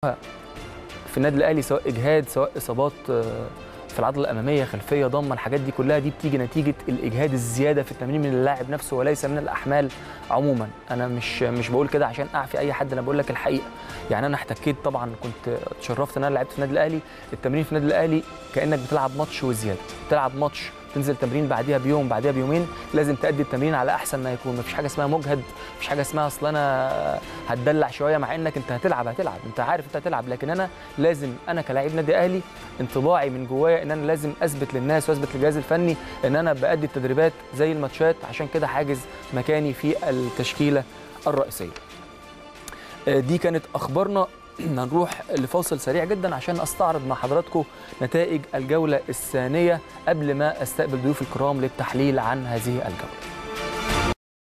في النادي الاهلي سواء اجهاد سواء اصابات آه، في العضله الاماميه خلفيه ضمه الحاجات دي كلها دي بتيجي نتيجه الاجهاد الزياده في التمرين من اللاعب نفسه وليس من الاحمال عموما انا مش مش بقول كده عشان اعفي اي حد انا بقول لك الحقيقه يعني انا احتكيت طبعا كنت اتشرفت ان انا لعبت في النادي الاهلي التمرين في النادي الاهلي كانك بتلعب ماتش وزياده بتلعب ماتش تنزل تمرين بعديها بيوم بعديها بيومين لازم تأدي التمرين على احسن ما يكون مفيش حاجه اسمها مجهد مفيش حاجه اسمها اصل انا هتدلع شويه مع انك انت هتلعب هتلعب انت عارف انت هتلعب لكن انا لازم انا كلاعب نادي اهلي انطباعي من جوايا ان انا لازم اثبت للناس واثبت للجهاز الفني ان انا بأدي التدريبات زي الماتشات عشان كده حاجز مكاني في التشكيله الرئيسيه آه، دي كانت اخبارنا هنروح لفاصل سريع جدا عشان استعرض مع حضراتكم نتائج الجوله الثانيه قبل ما استقبل ضيوف الكرام للتحليل عن هذه الجوله